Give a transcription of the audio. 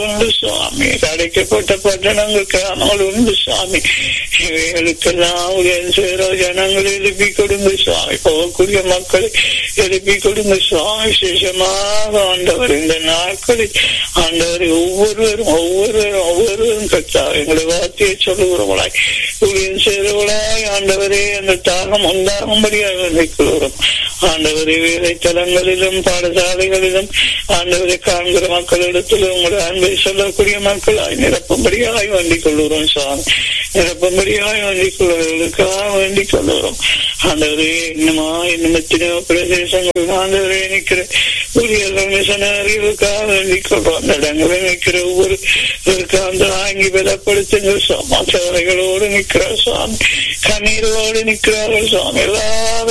உண்டு சுவாமி அடைக்கப்பட்ட பட்டணங்கள் கிராமங்கள் உண்டு சுவாமி இவைகளுக்கெல்லாம் உதயம் செய்கிற ஜனங்களை எழுப்பி கொடுங்க சுவாமி போகக்கூடிய மக்களை எழுப்பி கொடுங்க சுவாமி விசேஷமாக ஆண்டவர் இந்த நாட்களில் ஆண்டவர் ஒவ்வொருவரும் ஒவ்வொருவரும் ஒவ்வொருவரும் கத்தா எங்களை வார்த்தையை சொல்லுகிறவளாய் ஊழியம் செய்கிறவளாய் ஆண்டவரே அந்த தாகம் உண்டாகும்படியாக நிற்கிறோம் ஆண்டவரே வேலைத்தலங்களிலும் பாடசாலைகளிலும் ஆண்டவரை காண்கிற மக்களிடத்தில் உங்களுடைய அன்பை சொல்லக்கூடிய மக்களாய் நிரப்பும்படியாய் வேண்டிக் கொள்கிறோம் சுவாமி நிரப்பும்படியாய் வேண்டிக் கொள்வதற்காக வேண்டிக் கொள்கிறோம் ஆண்டவரே இன்னுமா இன்னும் எத்தனையோ பிரதேசங்கள் ஆண்டவரே நிற்கிற ஊழியர்கள் மிஷனரிகளுக்காக வேண்டிக் கொள்றோம் அந்த இடங்களில் நிற்கிற ஒவ்வொரு அந்த வாங்கி பலப்படுத்துங்க சுவாமி சேவைகளோடு நிற்கிற சுவாமி கண்ணீரோடு நிற்கிறார்கள் சுவாமி எல்லா